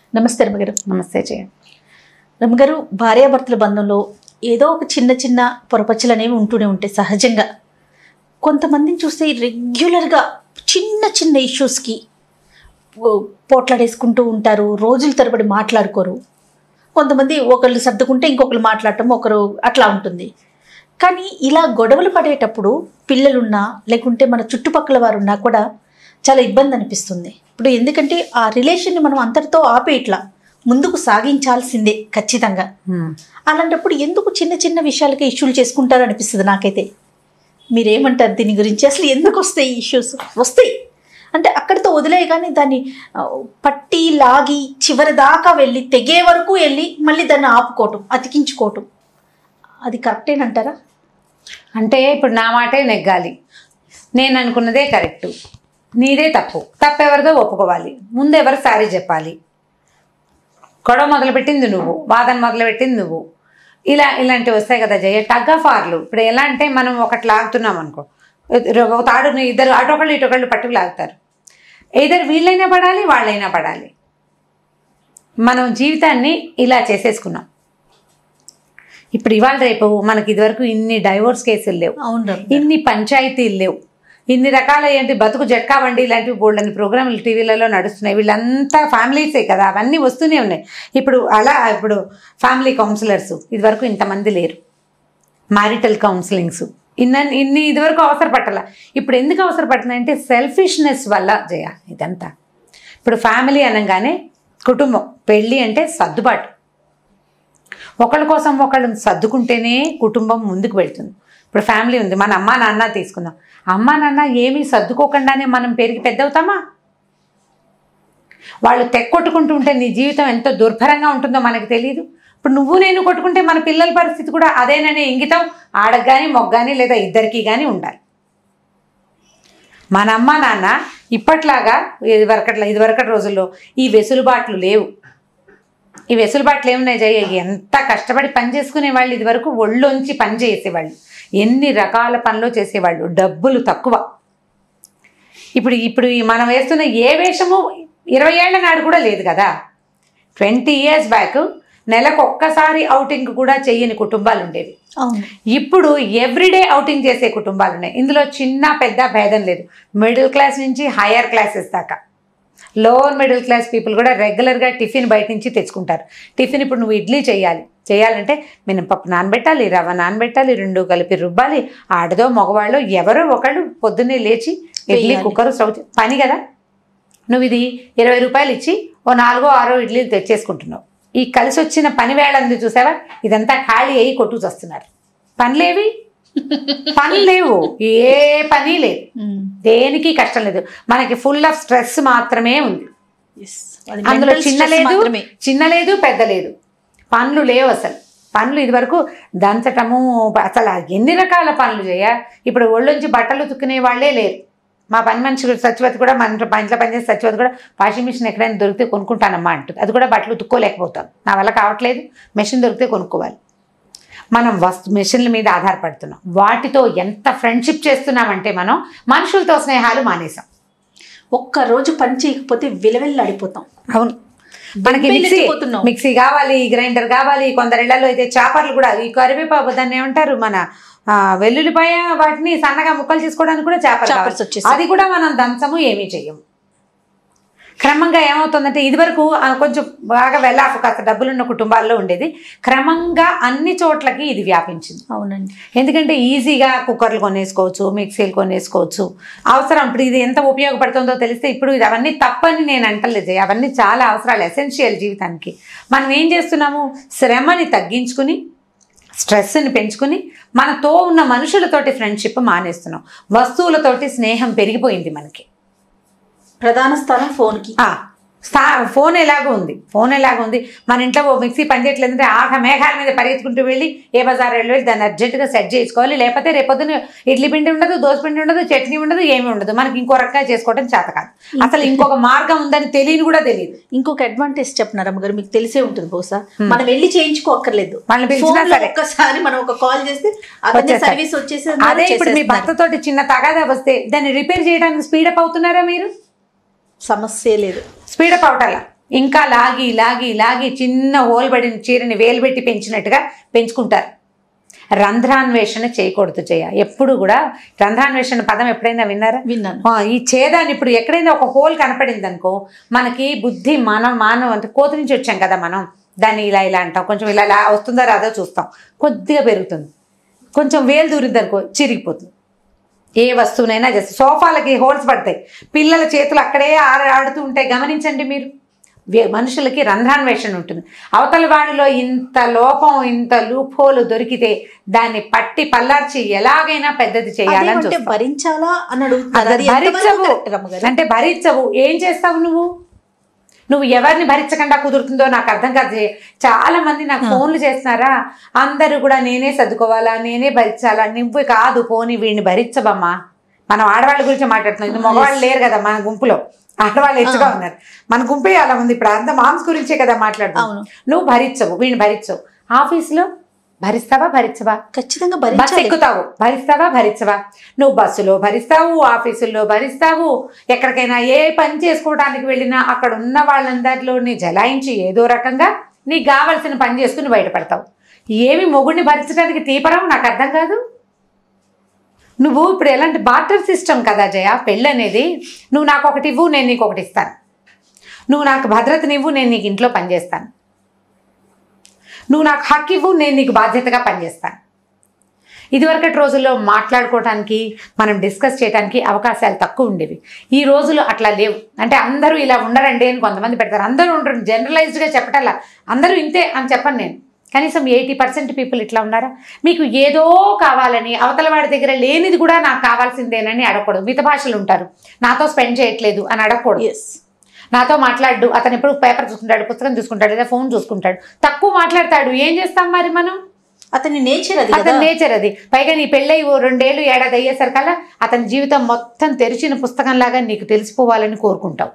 నమస్తే రమగారు నమస్తే జయ రమగారు భార్యాభర్తల బంధంలో ఏదో ఒక చిన్న చిన్న పొరపచ్చలు అనేవి ఉంటూనే ఉంటాయి సహజంగా కొంతమందిని చూస్తే రెగ్యులర్గా చిన్న చిన్న ఇష్యూస్కి పోట్లాడేసుకుంటూ ఉంటారు రోజుల తరబడి మాట్లాడుకోరు కొంతమంది ఒకళ్ళు సర్దుకుంటే ఇంకొకరు మాట్లాడటం ఒకరు అట్లా ఉంటుంది కానీ ఇలా గొడవలు పడేటప్పుడు పిల్లలున్నా లేకుంటే మన చుట్టుపక్కల వారు ఉన్నా కూడా చాలా ఇబ్బంది అనిపిస్తుంది ఇప్పుడు ఎందుకంటే ఆ రిలేషన్ని మనం అంతటితో ఆపే ఇట్లా ముందుకు సాగించాల్సిందే ఖచ్చితంగా అలాంటప్పుడు ఎందుకు చిన్న చిన్న విషయాలకి ఇష్యూలు చేసుకుంటారు అనిపిస్తుంది నాకైతే మీరేమంటారు దీని గురించి అసలు ఎందుకు వస్తాయి ఇష్యూస్ వస్తాయి అంటే అక్కడితో వదిలే కానీ దాన్ని ఆ, పట్టి లాగి చివరి దాకా వెళ్ళి తెగే వరకు వెళ్ళి మళ్ళీ దాన్ని ఆపుకోవటం అతికించుకోవటం అది కరెక్టేనంటారా అంటే ఇప్పుడు నా మాటే నెగ్గాలి నేను అనుకున్నదే కరెక్ట్ నీదే తప్పు తప్పు ఎవరిదో ఒప్పుకోవాలి ముందు ఎవరు సారీ చెప్పాలి గొడవ మొదలుపెట్టింది నువ్వు వాదన మొదలుపెట్టింది నువ్వు ఇలా ఇలాంటివి వస్తాయి కదా జయ టగ్ ఆఫ్ ఆర్లు ఇప్పుడు ఎలా అంటే మనం ఒకటి లాగుతున్నాం అనుకో ఒక తాడుని ఇద్దరు అటొకళ్ళు ఇటొకళ్ళు పట్టుకు లాగుతారు ఇద్దరు వీళ్ళైనా పడాలి వాళ్ళైనా పడాలి మనం జీవితాన్ని ఇలా చేసేసుకున్నాం ఇప్పుడు ఇవాళ రేపు మనకి ఇదివరకు ఇన్ని డైవోర్స్ కేసులు లేవు అవును రమ్య. ఇన్ని పంచాయతీలు లేవు ఇన్ని రకాల ఏంటి బతుకు జట్కా బండి ఇలాంటివి బోల్డని ప్రోగ్రాంలు టీవీలలో నడుస్తున్నాయి వీళ్ళంతా ఫ్యామిలీసే కదా అవన్నీ వస్తూనే ఉన్నాయి ఇప్పుడు అలా ఇప్పుడు ఫ్యామిలీ కౌన్సిలర్స్ ఇదివరకు ఇంతమంది లేరు మ్యారిటల్ కౌన్సిలింగ్స్ ఇన్న ఇన్ని ఇదివరకు అవసరపట్టాల ఇప్పుడు ఎందుకు అవసరపడుతున్నాయంటే సెల్ఫిష్నెస్ వల్ల జయ ఇదంతా ఇప్పుడు ఫ్యామిలీ అనగానే కుటుంబం పెళ్ళి అంటే సర్దుబాటు ఒకళ్ళ కోసం ఒకళ్ళు సర్దుకుంటేనే కుటుంబం ముందుకు వెళ్తుంది ఇప్పుడు ఫ్యామిలీ ఉంది మన అమ్మ నాన్న తీసుకుందాం అమ్మ నాన్న ఏమీ సర్దుకోకుండానే మనం పెరిగి పెద్దవుతామా వాళ్ళు తెక్కొట్టుకుంటూ ఉంటే నీ జీవితం ఎంత దుర్భరంగా ఉంటుందో మనకు తెలియదు ఇప్పుడు నువ్వు నేను కొట్టుకుంటే మన పిల్లల పరిస్థితి కూడా అదేననే ఇంగితం ఆడకు కానీ మొగ్గాని లేదా ఇద్దరికి కానీ ఉండాలి మన అమ్మ నాన్న ఇప్పట్లాగా ఇదివరకట్లా ఇదివరకటి రోజుల్లో ఈ వెసులుబాట్లు లేవు ఈ వెసులుబాట్లు ఏమున్నాయి జయ ఎంత కష్టపడి పని చేసుకునే వాళ్ళు ఇదివరకు ఒళ్ళొంచి పని చేసేవాళ్ళు ఎన్ని రకాల పనులు చేసేవాళ్ళు డబ్బులు తక్కువ ఇప్పుడు ఇప్పుడు ఈ మనం వేస్తున్న ఏ వేషము ఇరవై ఏళ్ల నాడు కూడా లేదు కదా ట్వంటీ ఇయర్స్ బ్యాక్ నెలకు ఒక్కసారి అవుటింగ్ కూడా చెయ్యని కుటుంబాలు ఉండేవి అవును ఇప్పుడు ఎవ్రీడే అవుటింగ్ చేసే కుటుంబాలు ఉన్నాయి ఇందులో చిన్న పెద్ద భేదం లేదు మిడిల్ క్లాస్ నుంచి హయ్యర్ క్లాసెస్ దాకా లోవర్ మిడిల్ క్లాస్ పీపుల్ కూడా రెగ్యులర్గా టిఫిన్ బయట నుంచి తెచ్చుకుంటారు టిఫిన్ ఇప్పుడు నువ్వు ఇడ్లీ చేయాలి చేయాలంటే మినపప్పు నానబెట్టాలి రవ్వ నానబెట్టాలి రెండు కలిపి రుబ్బాలి ఆడదో మగవాళ్ళు ఎవరో ఒకళ్ళు పొద్దున్నే లేచి ఇడ్లీ వెయ్యాలి. కుక్కర్ స్టవ్ చే- పని కదా నువ్వు ఇది ఇరవై రూపాయలు ఇచ్చి ఓ నాలుగో ఆరో ఇడ్లీలు తెచ్చేసుకుంటున్నావు ఈ కలిసి వచ్చిన పని వేళ ఉంది చూసావా ఇదంతా ఖాళీ అయ్యి కొట్టుకు వస్తున్నారు పనులేవి పని లేవు ఏ పని లేదు ఉమ్. దేనికి కష్టం లేదు మనకి ఫుల్ ఆఫ్ స్ట్రెస్ మాత్రమే ఉంది Yes. అది అందులో mental చిన్న stress లేదు మాత్రమే. చిన్న లేదు పెద్ద లేదు పనులు లేవు అసలు పనులు ఇదివరకు దంచటము అసలు ఎన్ని రకాల పనులు చేయ ఇప్పుడు ఒళ్ళొంచి బట్టలు ఉతుక్కునే వాళ్ళే లేరు మా పని మనిషి సచివతి కూడా మన ఇంట్లో మా ఇంట్లో పనిచేసే సచివతి కూడా వాషింగ్ మిషన్ ఎక్కడైనా దొరికితే కొనుక్కుంటానమ్మా అంటుంది అది కూడా బట్టలు ఉతుక్కోలేకపోతాం నా వల్ల కావట్లేదు మెషిన్ దొరికితే కొనుక్కోవాలి మనం వస్తు మెషిన్ల మీద ఆధారపడుతున్నాం వాటితో ఎంత ఫ్రెండ్షిప్ చేస్తున్నామంటే మనం మనుషులతో స్నేహాలు మానేసాం ఒక్క రోజు పని చేయకపోతే విలవిల్లాడిపోతాం అవును మనకి మిక్సీ బెంబేలెత్తిపోతున్నాం. మిక్సీ కావాలి గ్రైండర్ కావాలి కొందరి ఇళ్లలో అయితే చాపర్లు కూడా ఈ కరివేపాకు దాన్ని ఏమంటారు మన ఆ, వెల్లుల్లిపాయ వాటిని సన్నగా ముక్కలు చేసుకోవడానికి కూడా చాపర్ చాపర్స్ కావాలి. వచ్చేసాయి. అది కూడా మనం దంచము ఏమీ చెయ్యము క్రమంగా ఏమవుతుందంటే ఇదివరకు ఆ, కొంచెం బాగా వెళ్ళాక కాస్త డబ్బులున్న కుటుంబాల్లో ఉండేది క్రమంగా అన్ని చోట్లకి ఇది వ్యాపించింది అవునండి ఎందుకంటే ఈజీగా కుక్కర్లు కొనేసుకోవచ్చు మిక్సీలు కొనేసుకోవచ్చు అవసరం ఇప్పుడు ఇది ఎంత ఉపయోగపడుతుందో తెలిస్తే ఇప్పుడు ఇది అవన్నీ తప్పని నేను అంటలేదు అవన్నీ చాలా అవసరాలు ఎసెన్షియల్ జీవితానికి మనం ఏం చేస్తున్నాము శ్రమని తగ్గించుకుని స్ట్రెస్ని పెంచుకుని మనతో ఉన్న మనుషులతోటి ఫ్రెండ్షిప్ మానేస్తున్నాం వస్తువులతోటి స్నేహం పెరిగిపోయింది మనకి ప్రధాన స్థానం ఫోన్కి ఆ, స్థా ఫోన్ ఎలాగో ఉంది ఫోన్ ఎలాగో ఉంది మన ఇంట్లో ఓ మిక్సీ పనిచేయట్లేదంటే ఆహా మేఘాల మీద పరిగెత్తుకుంటూ వెళ్ళి ఏ బజార్ వెళ్ళి వెళ్ళి దాన్ని అర్జెంటుగా సెట్ చేసుకోవాలి లేకపోతే రేపొద్దున ఇడ్లీ పిండి ఉండదు దోశ పిండి ఉండదు చట్నీ ఉండదు ఏమీ ఉండదు మనకి ఇంకో రకంగా చేసుకోవడం చేత కాదు అసలు ఇంకొక మార్గం ఉందని తెలియని కూడా తెలియదు ఇంకొక అడ్వాంటేజ్ చెప్పినారు అమ్మగారు మీకు తెలిసే ఉంటుంది బహుశా మనం వెళ్ళి చేయించుకోక్కర్లేదు వాళ్ళని పిలిచినా ఫోన్లో సరే. ఒక్కసారి మనం ఒక కాల్ చేస్తే అతని వచ్చేస్తారు. సర్వీస్ వచ్చేసి అదే ఇప్పుడు మీ భర్తతోటి చిన్న తగాదా వస్తే దాన్ని రిపేర్ చేయడానికి స్పీడప్ అవుతున్నారా మీరు సమస్య లేదు స్పీడప్ అవటాల ఇంకా లాగి లాగి లాగి చిన్న హోల్ పడిన చీరని వేలు పెట్టి పెంచినట్టుగా పెంచుకుంటారు రంధ్రాన్వేషణ చేయకూడదు చేయ ఎప్పుడు కూడా రంధ్రాన్వేషణ పదం ఎప్పుడైనా విన్నారా విన్నాను ఆ, ఈ ఛేదాన్ని ఇప్పుడు ఎక్కడైనా ఒక హోల్ కనపడింది అనుకో మనకి బుద్ధి మనం మానవ అంటే కోతి నుంచి వచ్చాం కదా మనం దాన్ని ఇలా ఇలా అంటాం కొంచెం ఇలా ఇలా వస్తుందో రాదో చూస్తాం కొద్దిగా పెరుగుతుంది కొంచెం వేలు దూరింది అనుకో చిరిగిపోతుంది ఏ వస్తువునైనా జస్ట్ సోఫాలకి హోల్స్ పడతాయి పిల్లల చేతులు అక్కడే ఆడ ఆడుతూ ఉంటాయి గమనించండి మీరు వే- మనుషులకి రంధ్రాన్వేషణ ఉంటుంది అవతల వాడిలో ఇంత లోపం ఇంత లూప్ హోల్ దొరికితే దాన్ని పట్టి పల్లార్చి ఎలాగైనా పెద్దది చేయాలని అదేమంటే చూస్తాం. భరించాలా అని అడుగుతున్నారు అది అది ఎంతవరకు భరించవు correct రమ్మగారు? అంటే భరించవు ఏం చేస్తావు నువ్వు నువ్వు ఎవరిని భరించకుండా కుదురుతుందో నాకు అర్థం కాదు జయ. చాలా మంది నాకు ఆ. ఫోన్లు చేస్తున్నారా అందరూ కూడా నేనే సర్దుకోవాలా నేనే భరించాలా నువ్వు కాదు పోని వీడిని భరించబమ్మా మనం ఆడవాళ్ళ గురించి మాట్లాడుతున్నాం ఇది మగవాళ్ళు లేరు కదా మన గుంపులో ఆడవాళ్ళు ఎక్కువగా ఆ. ఉన్నారు మన గుంపే అలా ఉంది ఇప్పుడు అంత మామ్స్ గురించే కదా మాట్లాడుతున్నాం అవును నువ్వు భరించవు వీడిని భరించవు ఆఫీస్లో భరిస్తావా భరించవా ఖచ్చితంగా బస్ భరించాలి ఎక్కుతావు భరిస్తావా భరించవా నువ్వు బస్సులో భరిస్తావు ఆఫీసుల్లో భరిస్తావు ఎక్కడికైనా ఏ పని చేసుకోవడానికి వెళ్ళినా అక్కడ ఉన్న వాళ్ళందరిలో నీ జలాయించి ఏదో రకంగా నీకు కావలసిన పని చేసుకుని బయటపడతావు ఏమి మొగుడిని భరించడానికి తీపరం నాకు అర్థం కాదు నువ్వు ఇప్పుడు ఎలాంటి బార్టర్ సిస్టమ్ కదా జయ పెళ్ళి అనేది నువ్వు నాకు ఒకటి ఇవ్వు నేను నీకు ఒకటి ఇస్తాను నువ్వు నాకు భద్రతనివ్వు నేను నీకు ఇంట్లో పనిచేస్తాను నువ్వు నాకు హక్కు ఇవ్వు నేను నీకు బాధ్యతగా పనిచేస్తాను ఇదివరకటి రోజుల్లో మాట్లాడుకోవడానికి మనం డిస్కస్ చేయడానికి అవకాశాలు తక్కువ ఉండేవి ఈ రోజులు అట్లా లేవు అంటే అందరూ ఇలా ఉండరండి అని కొంతమంది పెడతారు అందరూ ఉండరు జనరలైజ్డ్గా చెప్పటల్లా అందరూ ఇంతే అని చెప్పను నేను కనీసం ఎయిటీ పర్సెంట్ పీపుల్ ఇట్లా ఉన్నారా మీకు ఏదో కావాలని అవతల వాడి దగ్గర లేనిది కూడా నాకు కావాల్సిందేనని అడగకూడదు మిత భాషలు ఉంటారు నాతో స్పెండ్ చేయట్లేదు అని అడగకూడదు ఎస్ నాతో మాట్లాడు అతను ఎప్పుడు పేపర్ చూసుకుంటాడు పుస్తకం చూసుకుంటాడు లేదా ఫోన్ చూసుకుంటాడు తక్కువ మాట్లాడతాడు ఏం చేస్తాం మరి మనం అతని నేచర్ అది కదా అతని నేచర్ అది పైగా నీ పెళ్ళై ఓ రెండేళ్ళు ఏడాది అయ్యేసరికల్లా అతని జీవితం మొత్తం తెరిచిన పుస్తకంలాగా నీకు తెలిసిపోవాలని కోరుకుంటావు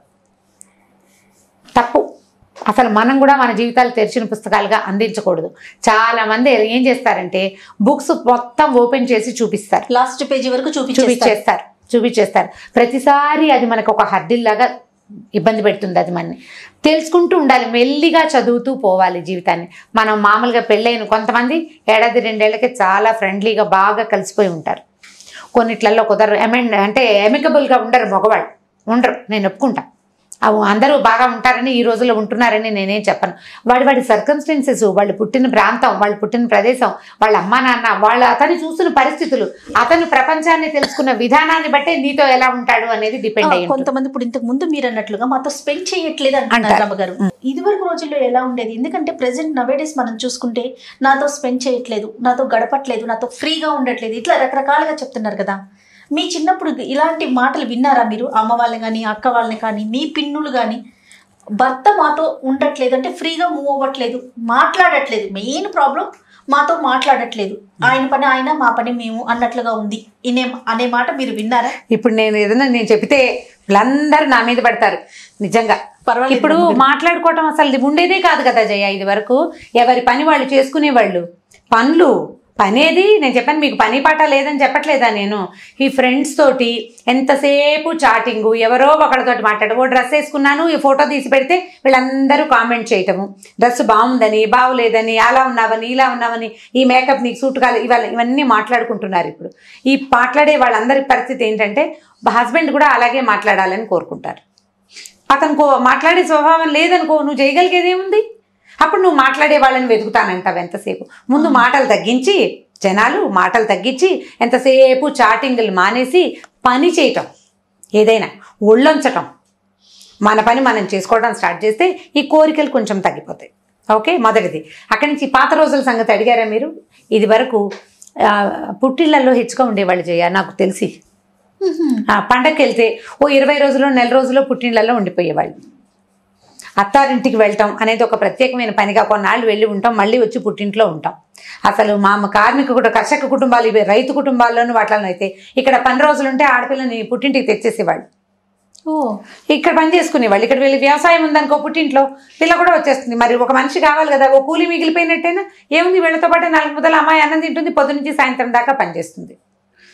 తప్పు అసలు మనం కూడా మన జీవితాలు తెరిచిన పుస్తకాలుగా అందించకూడదు చాలా మంది ఏం చేస్తారంటే బుక్స్ మొత్తం ఓపెన్ చేసి చూపిస్తారు లాస్ట్ పేజీ వరకు చూపించేస్తారు చూపించేస్తారు చూపించేస్తారు ప్రతిసారి అది మనకు ఒక హద్దిల్లాగా ఇబ్బంది పెడుతుంది అది మనని తెలుసుకుంటూ ఉండాలి మెల్లిగా చదువుతూ పోవాలి జీవితాన్ని మనం మామూలుగా పెళ్ళైన కొంతమంది ఏడాది రెండేళ్లకి చాలా ఫ్రెండ్లీగా బాగా కలిసిపోయి ఉంటారు కొన్నిట్లలో కుదరరు ఎమెండ్ అంటే ఎమికబుల్గా ఉండరు మగవాళ్ళు ఉండరు నేను ఒప్పుకుంటా అవు అందరూ బాగా ఉంటారని ఈ రోజుల్లో ఉంటున్నారని నేనేం చెప్పను వాడి వాడి సర్కమ్స్టెన్సెస్ వాళ్ళు పుట్టిన ప్రాంతం వాళ్ళు పుట్టిన ప్రదేశం వాళ్ళ అమ్మా నాన్న వాళ్ళు అతను చూసిన పరిస్థితులు అతను ప్రపంచాన్ని తెలుసుకున్న విధానాన్ని బట్టే నీతో ఎలా ఉంటాడు అనేది డిపెండ్ ఆ, అయ్యి ఉంటుంది. కొంతమంది ఇప్పుడు ఇంతకు ముందు మీరు అన్నట్లుగా మాతో స్పెండ్ చేయట్లేదు అంటున్నారు అంటారు. రమ్మగారు ఇదివరకు రోజుల్లో ఎలా ఉండేది ఎందుకంటే ప్రెసెంట్ నవేడేస్ మనం చూసుకుంటే నాతో స్పెండ్ చేయట్లేదు నాతో గడపట్లేదు నాతో ఫ్రీగా ఉండట్లేదు ఇట్లా రకరకాలుగా చెప్తున్నారు కదా మీ చిన్నప్పుడు ఇలాంటి మాటలు విన్నారా మీరు అమ్మ వాళ్ళని కానీ అక్క వాళ్ళని కానీ మీ పిన్నులు కానీ భర్త మాతో ఉండట్లేదు అంటే ఫ్రీగా మూవ్ అవ్వట్లేదు మాట్లాడట్లేదు మెయిన్ ప్రాబ్లం మాతో మాట్లాడట్లేదు ఆయన పని ఆయన మా పని మేము అన్నట్లుగా ఉంది ఇనే అనే మాట మీరు విన్నారా ఇప్పుడు నేను ఏదైనా నేను చెప్తే వీళ్ళందరూ నా మీద పడతారు నిజంగా పర్వాలేదు ఇప్పుడు మాట్లాడుకోవటం అసలు ఇది ఉండేదే కాదు కదా జయ ఇది వరకు ఎవరి పని వాళ్ళు చేసుకునేవాళ్ళు పనులు పనేది నేను చెప్పాను మీకు పని పాట లేదని చెప్పట్లేదా నేను ఈ ఫ్రెండ్స్ తోటి ఎంతసేపు చాటింగు ఎవరో ఒకళ్ళతోటి మాట్లాడు ఓ డ్రెస్ వేసుకున్నాను ఈ ఫోటో తీసి పెడితే వీళ్ళందరూ కామెంట్ చేయటము డ్రెస్ బాగుందని బాగులేదని అలా ఉన్నావని ఇలా ఉన్నావని ఈ మేకప్ నీకు సూట్ కాదు ఇవాళ ఇవన్నీ మాట్లాడుకుంటున్నారు ఇప్పుడు ఈ మాట్లాడే వాళ్ళందరి పరిస్థితి ఏంటంటే హస్బెండ్ కూడా అలాగే మాట్లాడాలని కోరుకుంటారు అతనుకో మాట్లాడే స్వభావం లేదనుకో నువ్వు చేయగలిగేది ఏముంది అప్పుడు నువ్వు మాట్లాడే వాళ్ళని వెతుకుతానంటావు ఎంతసేపు ముందు మాటలు తగ్గించి జనాలు మాటలు తగ్గించి ఎంతసేపు చాటింగ్లు మానేసి పని చేయటం ఏదైనా ఒళ్ళొంచటం మన పని మనం చేసుకోవడం స్టార్ట్ చేస్తే ఈ కోరికలు కొంచెం తగ్గిపోతాయి ఓకే మొదటిది అక్కడి నుంచి పాత రోజుల సంగతి అడిగారా మీరు ఇది వరకు ఆ, పుట్టిళ్లలో హెచ్చుగా ఉండేవాళ్ళు చేయ నాకు తెలిసి ఆ, పండగకి వెళ్తే ఓ ఇరవై రోజులు నెల రోజుల్లో పుట్టిండ్లలో ఉండిపోయేవాళ్ళు అత్తారింటికి వెళ్ళటం అనేది ఒక ప్రత్యేకమైన పనిగా కొన్నాళ్ళు వెళ్ళి ఉంటాం మళ్ళీ వచ్చి పుట్టింట్లో ఉంటాం అసలు మా అమ్మ కార్మిక కుటుంబ కర్షక కుటుంబాలు ఇవి రైతు కుటుంబాల్లోనూ వాటిలో అయితే ఇక్కడ పని రోజులు ఉంటే ఆడపిల్లని పుట్టింటికి తెచ్చేసేవాళ్ళు ఓ ఇక్కడ పని చేసుకునేవాళ్ళు ఇక్కడ వెళ్ళి వ్యవసాయం ఉందనుకో పుట్టింట్లో పిల్ల కూడా వచ్చేస్తుంది మరి ఒక మనిషి కావాలి కదా ఓ కూలి మిగిలిపోయినట్టేనా ఏముంది వీళ్ళతో పాటు నాలుగు ముద్దల అమ్మాయి అన్నం తింటుంది పొద్దు నుంచి సాయంత్రం దాకా పనిచేస్తుంది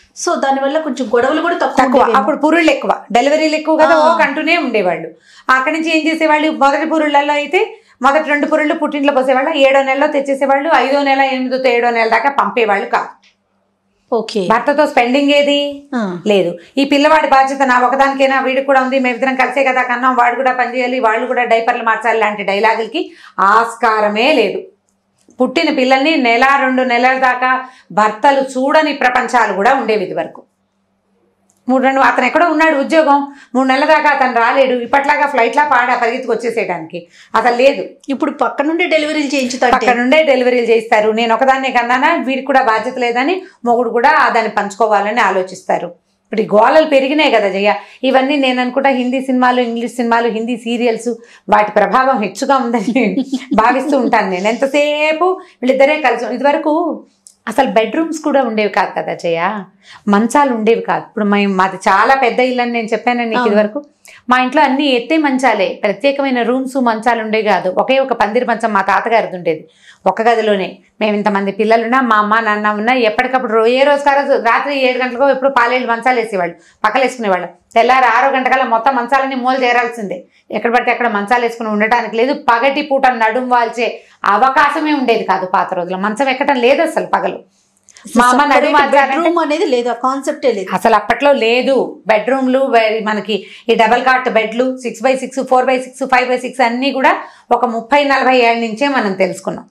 సో దానివల్ల కొంచెం గొడవలు కూడా తక్కువ తక్కువ ఉండేవేమో. అప్పుడు పురుళ్ళు ఎక్కువ డెలివరీలు ఎక్కువ కదా ఆ. ఓ కంటూనే ఉండేవాళ్ళు అక్కడి నుంచి ఏం చేసేవాళ్ళు మొదటి పురుళ్ళల్లో అయితే మొదటి రెండు పురుళ్ళు పుట్టింట్లో పోసేవాళ్ళు ఏడో నెలలో తెచ్చేసేవాళ్ళు ఐదో నెల ఎనిమిదో ఏడో నెల దాకా పంపేవాళ్ళు కాదు ఓకే భర్తతో స్పెండింగ్ ఏది ఆ. లేదు ఈ పిల్లవాడి బాధ్యత నా ఒకదానికైనా వీడికి కూడా ఉంది మేమిద్దరం కలిసే కదా కన్నాం వాడు కూడా పని చేయాలి వాళ్ళు కూడా డైపర్లు మార్చాలి లాంటి డైలాగులకి ఆస్కారమే లేదు పుట్టిన పిల్లల్ని నెల రెండు నెలల దాకా భర్తలు చూడని ప్రపంచాలు కూడా ఉండేవి ఇది వరకు మూడు రెండు అతను ఎక్కడో ఉన్నాడు ఉద్యోగం మూడు నెలల దాకా అతను రాలేడు ఇప్పట్లాగా ఫ్లైట్లా పాడా పరిగెత్తుకు వచ్చేసేయడానికి అసలు లేదు ఇప్పుడు పక్క నుండి డెలివరీలు చేయించుతా పక్క నుండే డెలివరీలు చేస్తారు నేను ఒకదాన్నే కన్నానా వీరికి కూడా బాధ్యత లేదని మొగుడు కూడా దాన్ని పంచుకోవాలని ఆలోచిస్తారు ఇప్పుడు ఈ గోళలు పెరిగినాయి కదా జయ ఇవన్నీ నేను అనుకుంటా హిందీ సినిమాలు ఇంగ్లీష్ సినిమాలు హిందీ సీరియల్స్ వాటి ప్రభావం హెచ్చుగా ఉందని నేను భావిస్తూ ఉంటాను నేను ఎంతసేపు వీళ్ళిద్దరే కలిసి ఇదివరకు అసలు బెడ్రూమ్స్ కూడా ఉండేవి కాదు కదా జయ మంచాలు ఉండేవి కాదు ఇప్పుడు మేము మాది చాలా పెద్ద ఇల్లు అని నేను చెప్పాను నీకు అవును. ఇదివరకు మా ఇంట్లో అన్ని ఎత్తే మంచాలే ప్రత్యేకమైన రూమ్స్ మంచాలు ఉండేవి కాదు ఒకే ఒక పందిరి మంచం మా తాతగారిది ఉండేది ఒక గదిలోనే మేము ఇంతమంది పిల్లలున్నా మా అమ్మ నాన్న ఉన్నా ఎప్పటికప్పుడు రో- ఏ రోజు రోజు రాత్రి ఏడు గంటలకు ఎప్పుడు పాలేళ్ళు మంచాలు వేసేవాళ్ళు పక్కలు వేసుకునేవాళ్ళు తెల్లారి ఆరో గంటకల్లా మొత్తం మంచాలని మూల చేరాల్సిందే ఎక్కడ పడితే అక్కడ మంచాలు వేసుకుని ఉండటానికి లేదు పగటి పూట నడుం వాల్చే అవకాశమే ఉండేది కాదు పాత రోజుల్లో మంచం ఎక్కడం లేదు అసలు పగలు మా అమ్మ నడుము వాల్చాలంటే బెడ్రూమ్ అనేది లేదు ఆ కాన్సెప్టే లేదు అసలు అప్పట్లో లేదు బెడ్రూమ్లు వే- మనకి ఈ డబల్ కాట్ బెడ్లు six by six four by six five by six అన్నీ కూడా ఒక ముప్పై నలభై ఏళ్ళ నుంచే మనం తెలుసుకున్నాం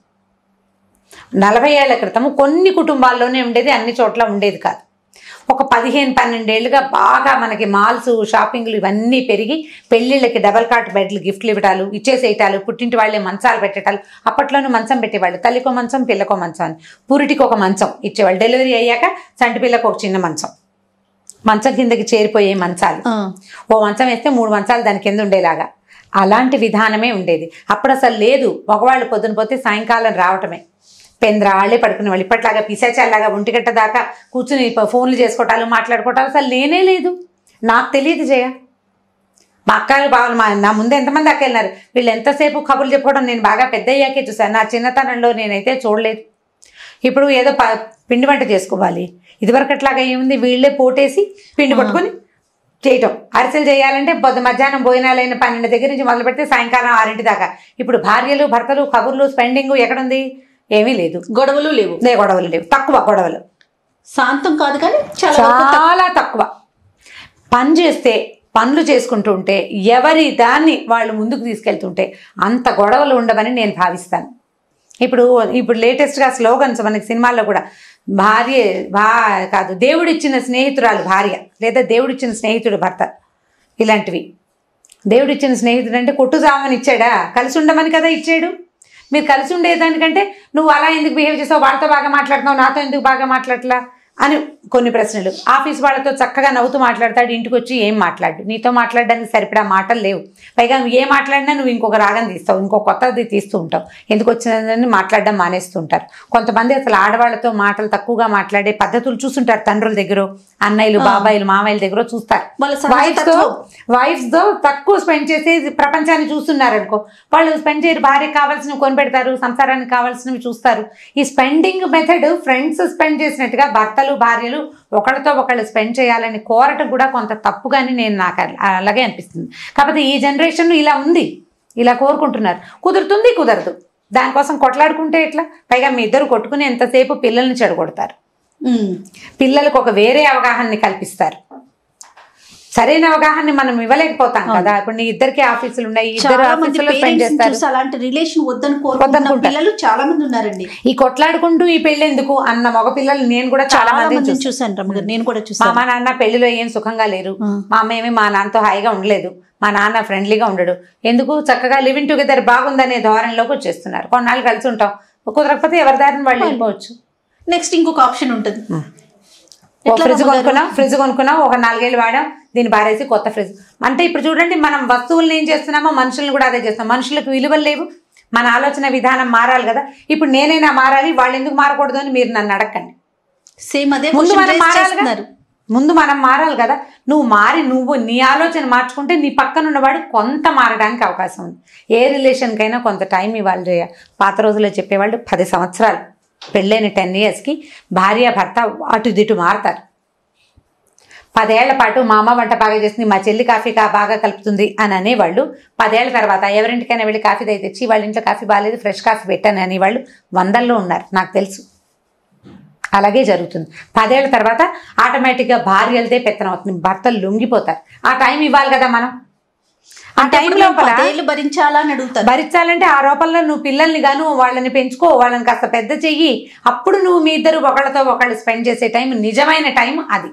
నలభై ఏళ్ల క్రితం కొన్ని కుటుంబాల్లోనే ఉండేది అన్ని చోట్ల ఉండేది కాదు ఒక పదిహేను పన్నెండేళ్లుగా బాగా మనకి మాల్స్ షాపింగ్లు ఇవన్నీ పెరిగి పెళ్ళిళ్ళకి డబల్ కాట్ బెడ్లు గిఫ్ట్లు ఇవ్వటాలు ఇచ్చేసేయటాలు పుట్టింటి వాళ్ళే మంచాలు పెట్టేటాలు అప్పట్లోనూ మంచం పెట్టేవాళ్ళు తల్లికో మంచం పిల్లకో మంచం అని పురిటికి ఒక మంచం ఇచ్చేవాళ్ళు డెలివరీ అయ్యాక చంటి పిల్లకు ఒక చిన్న మంచం మంచం కిందకి చేరిపోయే మంచాలు ఆ. ఓ మంచం వేస్తే మూడు మంచాలు దాని కింద ఉండేలాగా అలాంటి విధానమే ఉండేది అప్పుడు అసలు లేదు మగవాళ్ళు పొద్దున పోతే సాయంకాలం రావటమే పెంద్రాళ్ళే పడుకునేవాళ్ళు ఇప్పట్లాగా పిశాచాలాగా ఒంటిగట్ట దాకా కూర్చుని ప- ఫోన్లు చేసుకోవటాలు మాట్లాడుకోవటాలు అసలు లేనే లేదు నాకు తెలియదు జయ మా అక్కలు బాగా మా నా ముందు ఎంతమంది అక్క వెళ్ళినారు వీళ్ళు ఎంతసేపు కబుర్లు చెప్పుకోవడం నేను బాగా పెద్ద అయ్యాకే చూశాను నా చిన్నతనంలో నేనైతే చూడలేదు ఇప్పుడు ఏదో ప పిండి వంట చేసుకోవాలి ఇదివరకట్లాగా ఏముంది వీళ్ళే పోటేసి పిండి పట్టుకొని చేయటం అరిసెలు చేయాలంటే పొద్దు మధ్యాహ్నం భోజనాలైన పన్నెండు దగ్గర నుంచి మొదలు పెడితే సాయంకాలం ఆరింటి దాకా ఇప్పుడు భార్యలు భర్తలు కబుర్లు స్పెండింగ్ ఎక్కడుంది ఏమీ లేదు గొడవలు లేవు లే గొడవలు లేవు తక్కువ గొడవలు శాంతం కాదు కానీ చాలా వరకు తక్కువ. చాలా తక్కువ పని చేస్తే పనులు చేసుకుంటూ ఉంటే ఎవరి దాన్ని వాళ్ళు ముందుకు తీసుకెళ్తుంటే అంత గొడవలు ఉండవని నేను భావిస్తాను ఇప్పుడు ఇప్పుడు లేటెస్ట్గా స్లోగన్స్ మనకి సినిమాల్లో కూడా భార్య భా కాదు దేవుడిచ్చిన స్నేహితురాలు భార్య లేదా దేవుడిచ్చిన స్నేహితుడు భర్త ఇలాంటివి దేవుడిచ్చిన స్నేహితుడు అంటే కొట్టు సామని ఇచ్చాడా కలిసి ఉండమని కదా ఇచ్చాడు మీరు కలిసి ఉండేదానికంటే నువ్వు అలా ఎందుకు బిహేవ్ చేసావు వాళ్ళతో బాగా మాట్లాడుతున్నావు నాతో ఎందుకు బాగా మాట్లాడట్లా అని కొన్ని ప్రశ్నలు ఆఫీస్ వాళ్ళతో చక్కగా నవ్వుతూ మాట్లాడతాడు ఇంటికి వచ్చి ఏం మాట్లాడు నీతో మాట్లాడడానికి సరిపడా మాటలు లేవు పైగా నువ్వు ఏ మాట్లాడినా నువ్వు ఇంకొక రాగం తీస్తావు ఇంకో కొత్తది తీస్తూ ఉంటావు ఎందుకు వచ్చిందని మాట్లాడడం మానేస్తూ ఉంటారు కొంతమంది అసలు ఆడవాళ్ళతో మాటలు తక్కువగా మాట్లాడే పద్ధతులు చూస్తుంటారు తండ్రుల దగ్గర అన్నయ్యలు ఆ. బాబాయిలు మామయ్యల దగ్గర చూస్తారు వాళ్ళ వైఫ్స్ తో సహజతత్వం. వైఫ్స్ తో తక్కువ స్పెండ్ చేసి ప్రపంచాన్ని చూస్తున్నారు అనుకో వాళ్ళు స్పెండ్ చేయరు భార్యకి కావాల్సినవి కొని పెడతారు సంసారానికి కావాల్సినవి చూస్తారు ఈ స్పెండింగ్ మెథడ్ ఫ్రెండ్స్ స్పెండ్ చేసినట్టుగా భర్తలు భార్యలు ఒకళ్ళతో ఒకళ్ళు స్పెండ్ చేయాలని కోరటం కూడా కొంత తప్పుగాని నేను నాకు అల- అలాగే అనిపిస్తుంది కాకపోతే ఈ జనరేషన్ ఇలా ఉంది ఇలా కోరుకుంటున్నారు కుదురుతుంది కుదరదు దానికోసం కొట్లాడుకుంటే ఎట్లా పైగా మీ ఇద్దరు కొట్టుకుని ఎంతసేపు పిల్లల్ని చెడగొడతారు ఉమ్. పిల్లలకు ఒక వేరే అవగాహనని కల్పిస్తారు సరైన అవగాహన మనం ఇవ్వలేకపోతాం కదా ఇప్పుడు నీ ఇద్దరికి ఆఫీసులు ఉన్నాయి ఇద్దరు చాలా మంది ఆఫీసులో స్పెండ్ పేరెంట్స్ చేస్తారు చూసి అలాంటి రిలేషన్ వద్దని కోరుకుంటున్న వద్దనుకుంటారు. పిల్లలు చాలా మంది ఉన్నారండి ఈ కొట్లాడుకుంటూ ఈ పెళ్లి ఎందుకు అన్న మగ పిల్లలు నేను కూడా చాలా చాలా మంది మందిని చూసాను రమ్మగారు నేను కూడా మా చూసాను అమ్మ నాన్న పెళ్లిలో ఏం సుఖంగా లేరు ఆ. మా అమ్మ ఏమి మా నాన్నతో హాయిగా ఉండలేదు మా నాన్న ఫ్రెండ్లీగా ఉండడు ఎందుకు చక్కగా లివింగ్ టుగెదర్ బాగుందనే ధోరణిలోకి వచ్చేస్తున్నారు కొన్నాళ్ళు కలిసి ఉంటాం కుదరకపోతే ఎవరి దారిని వాళ్ళు వెళ్ళిపోవచ్చు నెక్స్ట్ ఇంకొక ఆప్షన్ ఉంటుంది ఓ ఎట్లా ఫ్రిడ్జ్ రమ్మగారు? కొనుక్కున్నాం ఫ్రిడ్జ్ కొనుక్కున్నాం ఒక నాలుగేళ్ళు వాడాం దీన్ని బారేసి కొత్త ఫ్రిడ్జ్ అంటే ఇప్పుడు చూడండి మనం వస్తువులను ఏం చేస్తున్నామో మనుషులను కూడా అదే చేస్తాం మనుషులకు విలువలు లేవు మన ఆలోచన విధానం మారాలి కదా ఇప్పుడు నేనైనా మారాలి వాళ్ళు ఎందుకు మారకూడదు అని మీరు నన్ను అడగండి సేమ్ అదే ముందు question మనం raise మారాలి చేస్తున్నారు. ముందు మనం మారాలి కదా నువ్వు మారి నువ్వు నీ ఆలోచన మార్చుకుంటే నీ పక్కన ఉన్నవాడు కొంత మారడానికి అవకాశం ఉంది ఏ రిలేషన్కైనా కొంత టైం ఇవ్వాలి జయ పాత రోజుల్లో చెప్పేవాళ్ళు పది సంవత్సరాలు పెళ్ళైన టెన్ ఇయర్స్కి భార్య భర్త అటు దిటు మారతారు పదేళ్ల పాటు మా అమ్మ వంట బాగా చేస్తుంది మా చెల్లి కాఫీ కా బాగా కలుపుతుంది అని అనేవాళ్ళు పదేళ్ల తర్వాత ఎవరింటికైనా వెళ్ళి కాఫీ దయ తెచ్చి వాళ్ళ ఇంట్లో కాఫీ బాగాలేదు ఫ్రెష్ కాఫీ పెట్టాను అనేవాళ్ళు వందల్లో ఉన్నారు నాకు తెలుసు అలాగే జరుగుతుంది పదేళ్ల తర్వాత ఆటోమేటిక్గా భార్యలదే పెత్తనం అవుతుంది భర్తలు లొంగిపోతారు ఆ టైం ఇవ్వాలి కదా మనం ఆ అంటే టైం అప్పుడు మేము లోపల పదేళ్ళు భరించాలా అని అడుగుతారు భరించాలంటే ఆ రూపంలో నువ్వు పిల్లల్ని గాను వాళ్ళని పెంచుకో వాళ్ళని కాస్త పెద్ద చెయ్యి అప్పుడు నువ్వు మీ ఇద్దరు ఒకళ్ళతో ఒకళ్ళు స్పెండ్ చేసే టైం నిజమైన టైం అది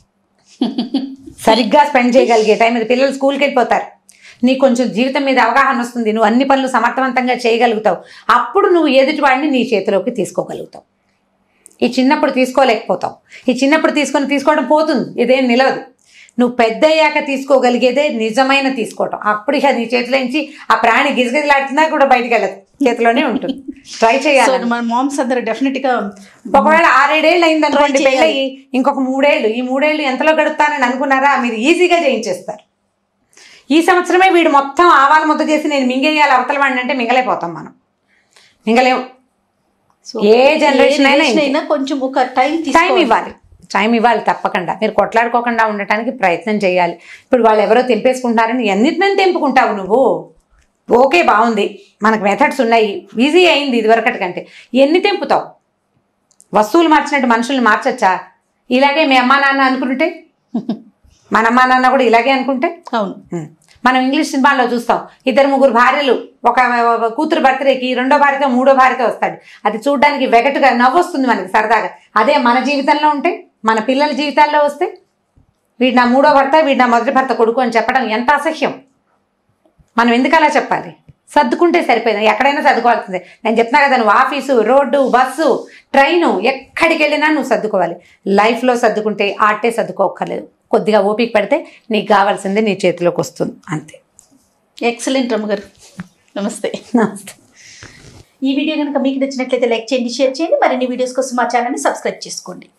సరిగ్గా స్పెండ్ చేయగలిగే టైం అది పిల్లలు స్కూల్కి వెళ్ళిపోతారు నీకు కొంచెం జీవితం మీద అవగాహన వస్తుంది నువ్వు అన్ని పనులు సమర్థవంతంగా చేయగలుగుతావు అప్పుడు నువ్వు ఎదుటి వాడిని నీ చేతిలోకి తీసుకోగలుగుతావు ఈ చిన్నప్పుడు తీసుకోలేకపోతావు ఈ చిన్నప్పుడు తీసుకొని తీసుకోవడం పోతుంది ఇదేం నిలవదు నువ్వు పెద్ద అయ్యాక తీసుకోగలిగేదే నిజమైన తీసుకోవటం అప్పుడు ఇక నీ చేతిలో నుంచి ఆ ప్రాణి గిజగిజలాడుతున్నా కూడా బయటికి వెళ్ళదు చేతిలోనే ఉంటుంది ట్రై సో చేయాలి మన మామ్స్ అందరు డెఫినెట్ గా ఒకవేళ ఆరేడేళ్ళు అయింది అనుకోండి Try చేయాలి. పెళ్ళయి ఇంకొక మూడేళ్ళు ఈ మూడేళ్ళు ఎంతలో గడుపుతానని అనుకున్నారా మీరు ఈజీగా చేయించేస్తారు ఈ సంవత్సరమే వీడు మొత్తం ఆవాల ముద్ద చేసి నేను మింగేయాలి అవతల వాడిని అంటే మింగలేకపోతాం మనం మింగలేం సో ఏ generation అయినా ఇంతే. అయినా కొంచెం ఒక టైం టైం ఇవ్వాలి టైం ఇవ్వాలి తప్పకుండా మీరు కొట్లాడుకోకుండా ఉండటానికి ప్రయత్నం చేయాలి ఇప్పుడు వాళ్ళు ఎవరో తెంపేసుకుంటున్నారని ఎన్నిటినని తెంపుకుంటావు నువ్వు ఓకే బాగుంది మనకు మెథడ్స్ ఉన్నాయి ఈజీ అయింది ఇదివరకటి కంటే ఎన్ని తెంపుతావు వస్తువులు మార్చినట్టు మనుషుల్ని మార్చచ్చా ఇలాగే మీ అమ్మా నాన్న అనుకుంటే మన అమ్మా నాన్న కూడా ఇలాగే అనుకుంటే అవును ఉం. మనం ఇంగ్లీష్ సినిమాల్లో చూస్తాం ఇద్దరు ముగ్గురు భార్యలు ఒక ఒక కూతురు బర్త్డేకి రెండో భార్యతో మూడో భార్యతో వస్తాడు అది చూడడానికి వెగటుగా నవ్వు వస్తుంది మనకి సరదాగా అదే మన జీవితంలో ఉంటే మన పిల్లల జీవితాల్లో వస్తే వీడు నా మూడో భర్త వీడు నా మొదటి భర్త కొడుకు అని చెప్పడం ఎంత అసహ్యం మనం ఎందుకు అలా చెప్పాలి సర్దుకుంటే సరిపోయింది ఎక్కడైనా సర్దుకోవాల్సిందే నేను చెప్తున్నా కదా నువ్వు ఆఫీసు రోడ్డు బస్సు ట్రైను ఎక్కడికి వెళ్ళినా నువ్వు సర్దుకోవాలి లైఫ్లో సర్దుకుంటే ఆటే సర్దుకోక్కర్లేదు కొద్దిగా ఓపిక పడితే నీకు కావాల్సిందే నీ చేతిలోకి వస్తుంది అంతే ఎక్సలెంట్ రమ్మ గారు నమస్తే నమస్తే ఈ వీడియో కనుక మీకు నచ్చినట్లయితే లైక్ చేయండి షేర్ చేయండి మరిన్ని వీడియోస్ కోసం మా ఛానల్ని సబ్స్క్రైబ్ చేసుకోండి